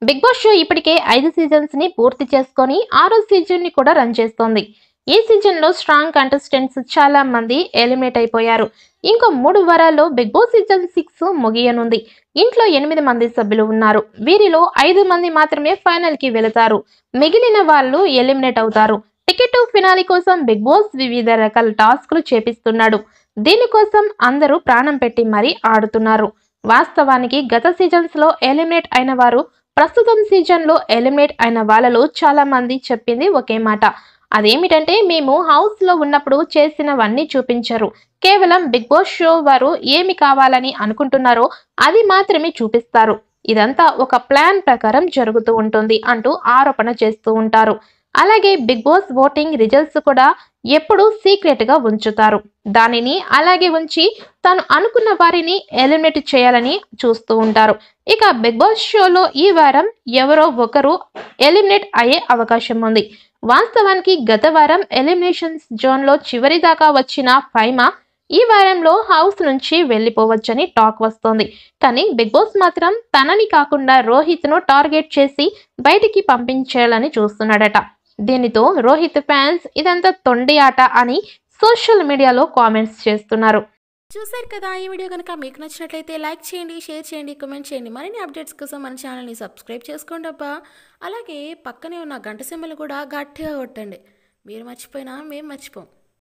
big boss show ఇప్పటికే ఐదు seasons ని పూర్తి చేసుకొని ఆరో సీజన్ ని కూడా రన్ చేస్తోంది ఈ సీజన్ లో స్ట్రాంగ్ కంటెస్టెంట్స్ చాలా మంది ఎలిమినేట్ అయిపోయారు ఇంకో మూడు వారాల్లో బిగ్ బాస్ సీజన్ సిక్స్ ముగియనుంది ఇంట్లో ఎనిమిది మంది సభ్యులు ఉన్నారు వీరిలో ఐదు మంది మాత్రమే ఫైనల్ కి వెళతారు మిగిలిన వాళ్ళు ఎలిమినేట్ అవుతారు టికెట్ ఫినాలి కోసం బిగ్ బాస్ వివిధ రకాల టాస్క్లు చేపిస్తున్నాడు దీనికోసం అందరూ ప్రాణం పెట్టి మరీ ఆడుతున్నారు వాస్తవానికి గత సీజన్స్ లో ఎలిమినేట్ అయిన వారు ప్రస్తుతం సీజన్ లో ఎలిమినేట్ అయిన వాళ్ళలో చాలా మంది చెప్పింది ఒకే మాట అదేమిటంటే మేము హౌస్ లో ఉన్నప్పుడు చేసినవన్నీ చూపించరు కేవలం బిగ్ బాస్ షో వారు ఏమి కావాలని అనుకుంటున్నారో అది మాత్రమే చూపిస్తారు ఇదంతా ఒక ప్లాన్ ప్రకారం జరుగుతూ ఉంటుంది అంటూ ఆరోపణ చేస్తూ ఉంటారు అలాగే బిగ్ బాస్ ఓటింగ్ రిజల్ట్స్ కూడా ఎప్పుడూ సీక్రెట్ గా ఉంచుతారు దానిని అలాగే ఉంచి తాను అనుకున్న వారిని ఎలిమినేట్ చేయాలని చూస్తూ ఉంటారు ఇక బిగ్ బాస్ షోలో ఈ వారం ఎవరో ఒకరు ఎలిమినేట్ అయ్యే అవకాశం ఉంది వాస్తవానికి గత వారం ఎలిమినేషన్స్ జోన్లో చివరి దాకా వచ్చిన ఫైమా ఈ వారంలో హౌస్ నుంచి వెళ్ళిపోవచ్చని టాక్ వస్తోంది కానీ బిగ్ బాస్ మాత్రం తనని కాకుండా రోహిత్ను టార్గెట్ చేసి బయటికి పంపించేయాలని చూస్తున్నాడట దీనితో రోహిత్ ఫ్యాన్స్ ఇదంతా తొండి ఆట అని సోషల్ మీడియాలో కామెంట్స్ చేస్తున్నారు చూశారు కదా ఈ వీడియో కనుక మీకు నచ్చినట్లయితే లైక్ చేయండి షేర్ చేయండి కామెంట్ చేయండి మరిన్ని అప్డేట్స్ కోసం మన ఛానల్ని సబ్స్క్రైబ్ చేసుకోండి అబ్బా అలాగే పక్కనే ఉన్న గంట సింబల్ కూడా గట్టిగా కొట్టండి మీరు మర్చిపోయినా మేము మర్చిపోం